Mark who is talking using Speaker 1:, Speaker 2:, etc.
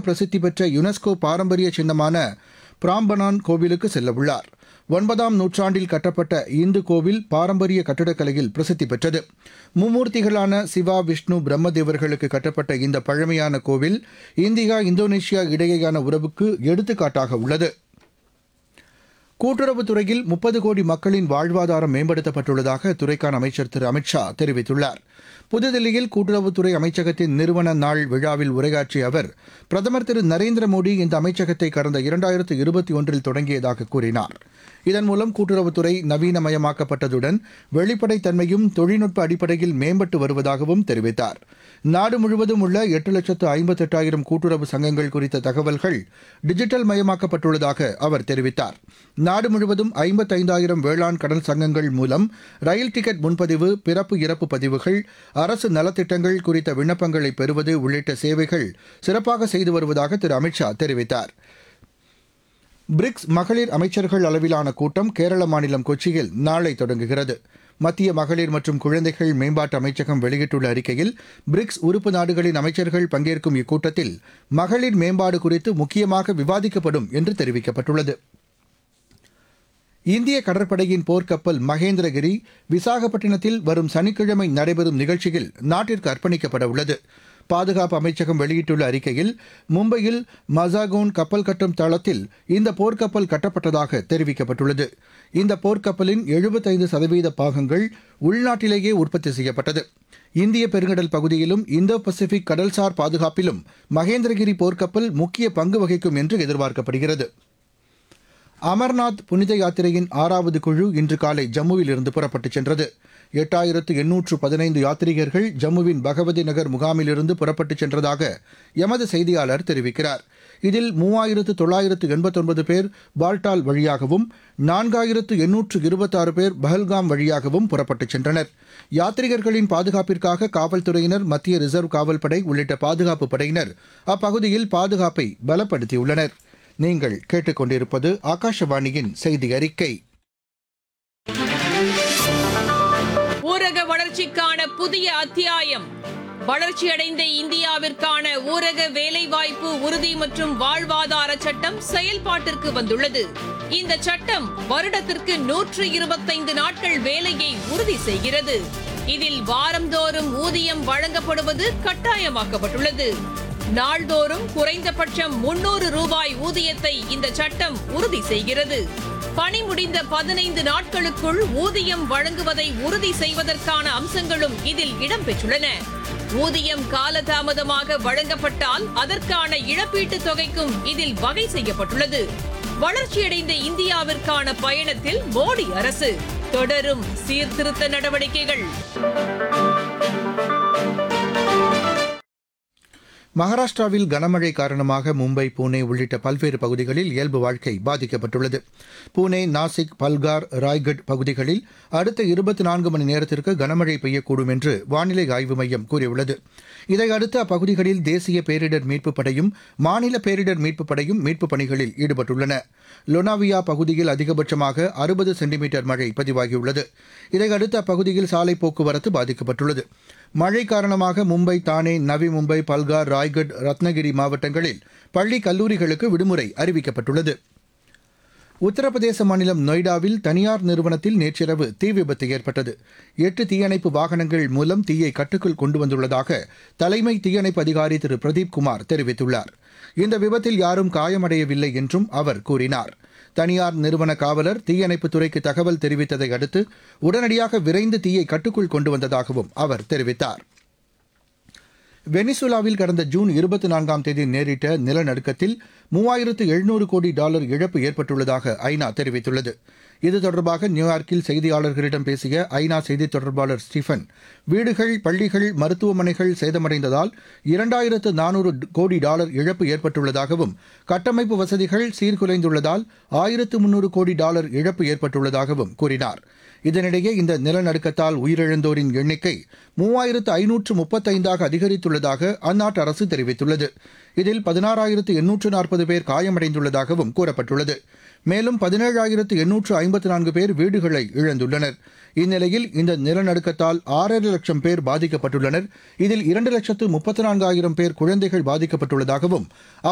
Speaker 1: பிரசித்தி பெற்ற யுனெஸ்கோ பாரம்பரிய சின்னமான பிராம்பனான் கோவிலுக்கு செல்லவுள்ளார் ஒன்பதாம் நூற்றாண்டில் கட்டப்பட்ட இந்து கோவில் பாரம்பரிய கட்டடக்கலையில் பிரசித்தி பெற்றது மும்மூர்த்திகளான சிவா விஷ்ணு பிரம்மதேவர்களுக்கு கட்டப்பட்ட இந்த பழமையான கோவில் இந்தியா இந்தோனேஷியா இடையேயான உறவுக்கு எடுத்துக்காட்டாக உள்ளது கூட்டுறவுத்துறையில் முப்பது கோடி மக்களின் வாழ்வாதாரம் மேம்படுத்தப்பட்டுள்ளதாக அத்துறைக்கான அமைச்சர் திரு அமித்ஷா தெரிவித்துள்ளார் புதுதில்லியில் கூட்டுறவுத்துறை அமைச்சகத்தின் நிறுவன நாள் விழாவில் உரையாற்றிய அவர் பிரதமர் திரு நரேந்திர மோடி இந்த அமைச்சகத்தை கடந்த இரண்டாயிரத்து இருபத்தி ஒன்றில் தொடங்கியதாக கூறினார் இதன் மூலம் கூட்டுறவுத்துறை நவீனமயமாக்கப்பட்டதுடன் வெளிப்படைத்தன்மையும் தொழில்நுட்ப அடிப்படையில் மேம்பட்டு வருவதாகவும் தெரிவித்தார் நாடு முழுவதும் உள்ள எட்டு லட்சத்து ஐம்பத்தெட்டாயிரம் கூட்டுறவு சங்கங்கள் குறித்த தகவல்கள் டிஜிட்டல் மயமாக்கப்பட்டுள்ளதாக அவர் தெரிவித்தார் நாடு முழுவதும் ஐம்பத்தைந்தாயிரம் வேளாண் கடல் சங்கங்கள் மூலம் ரயில் டிக்கெட் முன்பதிவு பிறப்பு இறப்பு பதிவுகள் அரசு நலத்திட்டங்கள் குறித்த விண்ணப்பங்களை பெறுவது உள்ளிட்ட சேவைகள் சிறப்பாக செய்து வருவதாக திரு அமித்ஷா தெரிவித்தார் பிரிக்ஸ் மகளிர் அமைச்சர்கள் அளவிலான கூட்டம் கேரள மாநிலம் கொச்சியில் நாளை தொடங்குகிறது மத்திய மகளிர் மற்றும் குழந்தைகள் மேம்பாட்டு அமைச்சகம் வெளியிட்டுள்ள அறிக்கையில் பிரிக்ஸ் உறுப்பு நாடுகளின் அமைச்சர்கள் பங்கேற்கும் இக்கூட்டத்தில் மகளிர் மேம்பாடு குறித்து முக்கியமாக விவாதிக்கப்படும் என்று தெரிவிக்கப்பட்டுள்ளது இந்திய கடற்படையின் போர்க்கப்பல் மகேந்திரகிரி விசாகப்பட்டினத்தில் வரும் சனிக்கிழமை நடைபெறும் நிகழ்ச்சியில் நாட்டிற்கு அர்ப்பணிக்கப்பட உள்ளது பாதுகாப்பு அமைச்சகம் வெளியிட்டுள்ள அறிக்கையில் மும்பையில் மசாகோன் கப்பல் கட்டும் தளத்தில் இந்த போர்க்கப்பல் கட்டப்பட்டதாக தெரிவிக்கப்பட்டுள்ளது இந்த போர்க்கப்பலின் எழுபத்தைந்து சதவீத பாகங்கள் உள்நாட்டிலேயே உற்பத்தி செய்யப்பட்டது இந்திய பெருங்கடல் பகுதியிலும் இந்தோ பசிபிக் கடல்சார் பாதுகாப்பிலும் மகேந்திரகிரி போர்க்கப்பல் முக்கிய பங்கு வகிக்கும் என்று எதிர்பார்க்கப்படுகிறது அமர்நாத் புனித யாத்திரையின் ஆறாவது குழு இன்று காலை ஜம்முவில் இருந்து புறப்பட்டுச் சென்றது எட்டாயிரத்து எண்ணூற்று பதினைந்து யாத்ரீகர்கள் ஜம்முவின் பகவதி நகர் முகாமிலிருந்து புறப்பட்டுச் சென்றதாக எமது செய்தியாளர் தெரிவிக்கிறார் இதில் மூவாயிரத்து தொள்ளாயிரத்து எண்பத்தொன்பது பேர் பால்டால் வழியாகவும் நான்காயிரத்து எண்ணூற்று இருபத்தாறு பேர் பஹல்காம் வழியாகவும் புறப்பட்டுச் சென்றனர் யாத்ரீகர்களின் பாதுகாப்பிற்காக காவல்துறையினர் மத்திய ரிசர்வ் காவல்படை உள்ளிட்ட பாதுகாப்பு படையினர் அப்பகுதியில் பாதுகாப்பை பலப்படுத்தியுள்ளனர் நீங்கள் கேட்டுக்கொண்டிருப்பது ஆகாஷவாணியின் செய்தி அறிக்கை
Speaker 2: ஊரக வளர்ச்சிக்கான புதிய அத்தியாயம் வளர்ச்சியடைந்த இந்தியாவிற்கான ஊரக வேலைவாய்ப்பு உறுதி மற்றும் வாழ்வாதார சட்டம் செயல்பாட்டிற்கு வந்துள்ளது இந்த சட்டம் வருடத்திற்கு நூற்று இருபத்தைந்து நாட்கள் வேலையை உறுதி செய்கிறது இதில் வாரந்தோறும் ஊதியம் வழங்கப்படுவது கட்டாயமாக்கப்பட்டுள்ளது நாள்தோறும் குறைந்தபட்சம் முன்னூறு ரூபாய் ஊதியத்தை இந்த சட்டம் உறுதி செய்கிறது பணி முடிந்த பதினைந்து நாட்களுக்குள் ஊதியம் வழங்குவதை உறுதி செய்வதற்கான அம்சங்களும் இதில் இடம்பெற்றுள்ளன ஊதியம் காலதாமதமாக வழங்கப்பட்டால் அதற்கான இழப்பீட்டுத் தொகைக்கும் இதில் வகை செய்யப்பட்டுள்ளது வளர்ச்சியடைந்த இந்தியாவிற்கான பயணத்தில் மோடி அரசு தொடரும் சீர்திருத்த நடவடிக்கைகள்
Speaker 1: மகாராஷ்டிராவில் கனமழை காரணமாக மும்பை புனே உள்ளிட்ட பல்வேறு பகுதிகளில் இயல்பு வாழ்க்கை பாதிக்கப்பட்டுள்ளது புனே நாசிக் பல்கார் ராய்கட் பகுதிகளில் அடுத்த இருபத்தி நான்கு மணி நேரத்திற்கு கனமழை பெய்யக்கூடும் என்று வானிலை ஆய்வு மையம் கூறியுள்ளது இதையடுத்து அப்பகுதிகளில் தேசிய பேரிடர் மீட்புப் படையும் மாநில பேரிடர் மீட்புப் படையும் மீட்புப் பணிகளில் ஈடுபட்டுள்ளன லொனாவியா பகுதியில் அதிகபட்சமாக அறுபது சென்டிமீட்டர் மழை பதிவாகியுள்ளது இதையடுத்து அப்பகுதியில் சாலை போக்குவரத்து பாதிக்கப்பட்டுள்ளது மழை காரணமாக மும்பை தானே நவி மும்பை பல்கார் ராய்கட் ரத்னகிரி மாவட்டங்களில் பள்ளி கல்லூரிகளுக்கு விடுமுறை அறிவிக்கப்பட்டுள்ளது உத்தரப்பிரதேச மாநிலம் நொய்டாவில் தனியார் நிறுவனத்தில் நேற்றிரவு தீ விபத்து ஏற்பட்டது எட்டு தீயணைப்பு வாகனங்கள் மூலம் தீயை கட்டுக்குள் கொண்டு வந்துள்ளதாக தலைமை தீயணைப்பு அதிகாரி திரு பிரதீப் குமார் தெரிவித்துள்ளார் இந்த விபத்தில் யாரும் காயமடையவில்லை என்றும் அவர் கூறினார் தனியார் நிறுவன காவலர் தீயணைப்புத் துறைக்கு தகவல் தெரிவித்ததை அடுத்து உடனடியாக விரைந்து தீயை கட்டுக்குள் கொண்டு வந்ததாகவும் அவர் தெரிவித்தார் வெனிசுலாவில் கடந்த ஜூன் இருபத்தி நான்காம் தேதி நேரிட்ட நிலநடுக்கத்தில் மூவாயிரத்து எழுநூறு கோடி டாலர் இழப்பு ஏற்பட்டுள்ளதாக ஐநா தெரிவித்துள்ளது இது தொடர்பாக நியூயார்க்கில் செய்தியாளர்களிடம் பேசிய ஐநா செய்தித் தொடர்பாளர் ஸ்டீஃபன் வீடுகள் பள்ளிகள் மருத்துவமனைகள் சேதமடைந்ததால் இரண்டாயிரத்து நானூறு கோடி டாலர் இழப்பு ஏற்பட்டுள்ளதாகவும் கட்டமைப்பு வசதிகள் சீர்குலைந்துள்ளதால் ஆயிரத்து முன்னூறு கோடி டாலர் இழப்பு ஏற்பட்டுள்ளதாகவும் கூறினார் இதனிடையே இந்த நிலநடுக்கத்தால் உயிரிழந்தோரின் எண்ணிக்கை மூவாயிரத்து ஐநூற்று முப்பத்தைந்தாக அதிகரித்துள்ளதாக அந்நாட்டு அரசு தெரிவித்துள்ளது இதில் பதினாறாயிரத்து எண்ணூற்று நாற்பது பேர் காயமடைந்துள்ளதாகவும் கூறப்பட்டுள்ளது மேலும் பதினேழாயிரத்து எண்ணூற்று ஐம்பத்து நான்கு பேர் வீடுகளை இழந்துள்ளனர் இந்நிலையில் இந்த நிலநடுக்கத்தால் ஆறரை லட்சம் பேர் பாதிக்கப்பட்டுள்ளனர் இதில் இரண்டு லட்சத்து முப்பத்து நான்காயிரம் பேர் குழந்தைகள் பாதிக்கப்பட்டுள்ளதாகவும்